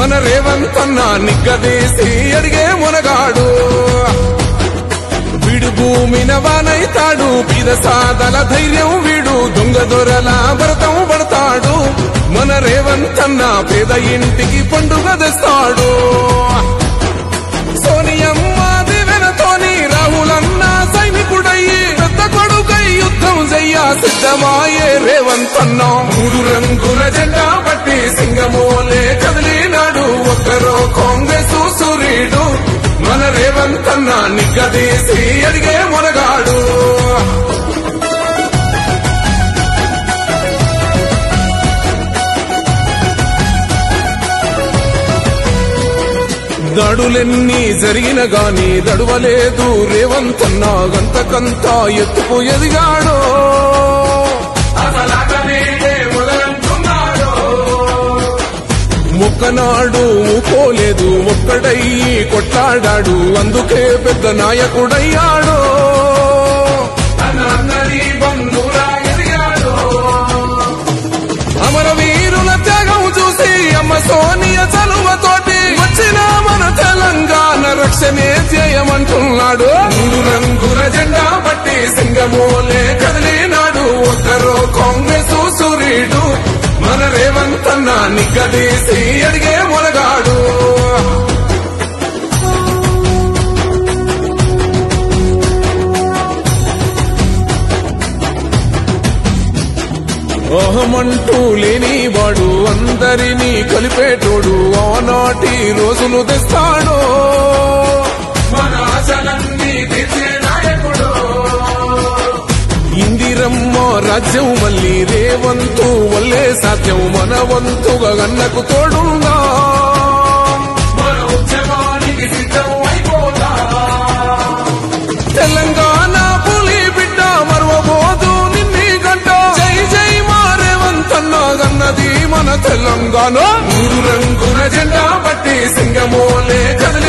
మన రేవంతన్న నిగ్గదీసి అడిగే మునగాడు వీడు భూమిన వానైతాడు పీద సాదల ధైర్యం వీడు దొంగ దొరల భరతం పడతాడు మన రేవంతన్న పేద ఇంటికి పండుగ తెస్తాడు సోనియమ్మ దివెనతోని రాహులన్న సైనికుడయ్యి పెద్ద కొడుకై యుద్ధం చెయ్య సిద్ధమాయే రేవంతన్న మూడు రంగుల జెండా పట్టి సింగమోలే కదిలినాడు ఒక్కరో కాంగ్రెస్ సూర్యుడు మన రేవంతన్న నిగ్గదీసి అడిగే మునగాడు దాడులెన్ని జరిగిన గాని దడువలేదు రేవంతన్న గంతకంత ఎత్తుకు ఎదిగాడో మొక్కనాడు ఊకోలేదు ఒక్కడయ్యి కొట్లాడాడు అందుకే పెద్ద నాయకుడయ్యాడు అమరవీరుల త్యాగం చూసి అమ్మ సోనియ చలువతోటి వచ్చిన మన తెలంగాణ రక్షణే చేయమంటున్నాడు మూడు రంగుల జెండా పట్టి సింగమోలే కదిలినాడు ఒక్కరో కాంగ్రెస్ సూర్యుడు మన రేవంతన్న నిగ్గదీసి అడిగే మొనగాడు అహమంటూ లేనివాడు అందరినీ కలిపేటోడు ఆనాటి రోజులు తెస్తాడు మన ఆశలన్నీ తీర్చే నాయకుడు ఇందిరమ్మ రాజ్యం మళ్ళీ రేవంతు వల్లే సాధ్యం మన వంతుగా గన్నకు తోడుందా మన ఉద్యమానికి సిద్ధం అయిపోతా తెలంగాణ పులి బిడ్డ మరవబోదు నిన్ని గంట జై జై మారేవంతన్న గన్నది మన తెలంగాణ మూడు రంగుల జెండా పట్టి సింగమోలే కదిలి